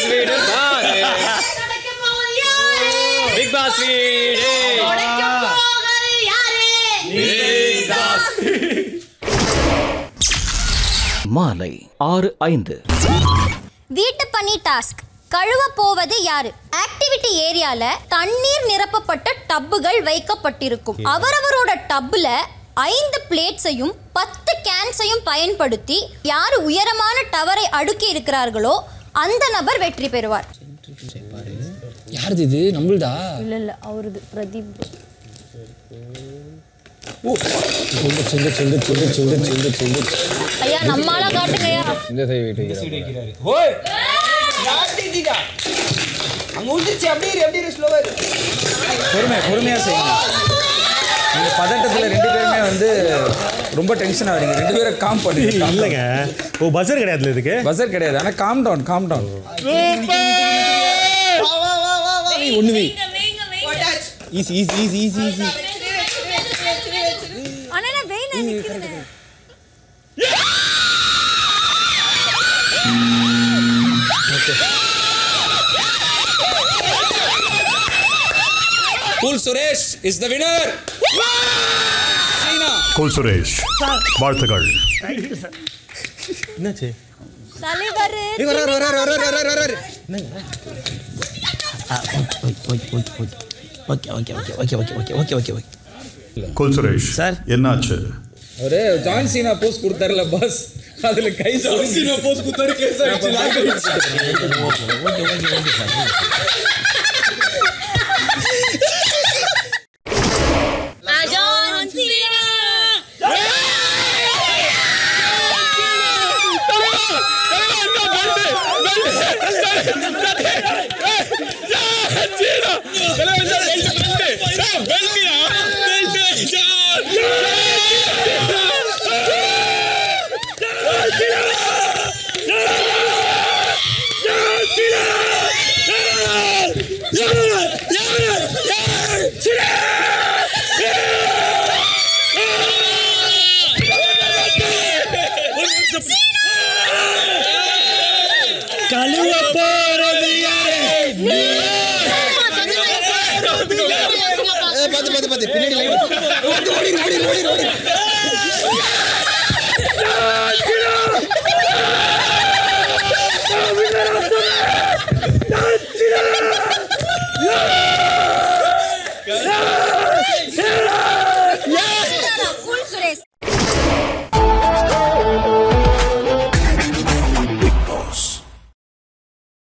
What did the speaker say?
Pass வீடு பாரு கிடைக்க போவது யாரு? பிக் பாஸ் வீடு கிடைக்க போவது யாரு? மாலை ஆறு ஐந்து வீட்டு பணி டாஸ்க் கழுவ போவது யாரு ஆக்டிவிட்டி ஏரியால தண்ணீர் நிரப்பப்பட்ட டப்புகள் வைக்கப்பட்டிருக்கும் அவரவரோட டப்புல ஐந்து பிளேட்ஸையும் பத்து கேன்ஸையும் பயன்படுத்தி யார் உயரமான டவரை அடுக்கி இருக்கிறார்களோ அந்த நபர் வெற்றி பெறுவார் யாருது இது நம்மள்தா இல்ல இல்ல அவரது பிரதீப் சொல்லு சொல்லு சொல்லு சொல்லு சொல்லு சொல்லு சொல்லு ஐயா நம்மளால காட்டுங்கய்யா இந்த சைடு வீட்டு ஓய் யாத்திட்டா அங்க ஊத்திச்சு அப்படியே இரு, அப்படியே ஸ்லோவா இரு பொறுமை பொறுமையா செய்யுங்க நீங்க பதட்டத்துல ரெண்டு பேருமே வந்து ரொம்ப டென்ஷன் ஆகுறீங்க ரெண்டு பேரும் காம் பண்ணுங்க இல்லைங்க ஓ பஸ்ஸர் கிடையாதுல இதுக்கு பஸ்ஸர் கிடையாது ஆனா காம் டவுன் காம் டவுன் வா வா வா வா வா ஒண்ணு வை போட்டாச்சு easy easy easy easy easy ஆனா நான் வெயில நிக்கிறேன் cool Suresh is the winner cool Suresh வாழ்த்துக்கள் என்னாச்சு தலைவர் வர வர வர வர வர வர வர okay okay okay okay okay okay okay okay okay cool Suresh sir. என்னாச்சு ஒரு ஜான் சீனா போஸ் கொடுத்தாருல பாஸ் அதுல கை சீனா போஸ் கொடுத்தாரு கேஸ் அஜான் சீனா. கழுவ போறது யாரு பார்த்து பார்த்து பார்த்து பின்னாடி லைன் ஓடி ஓடி ஓடி ஓடி ஓடி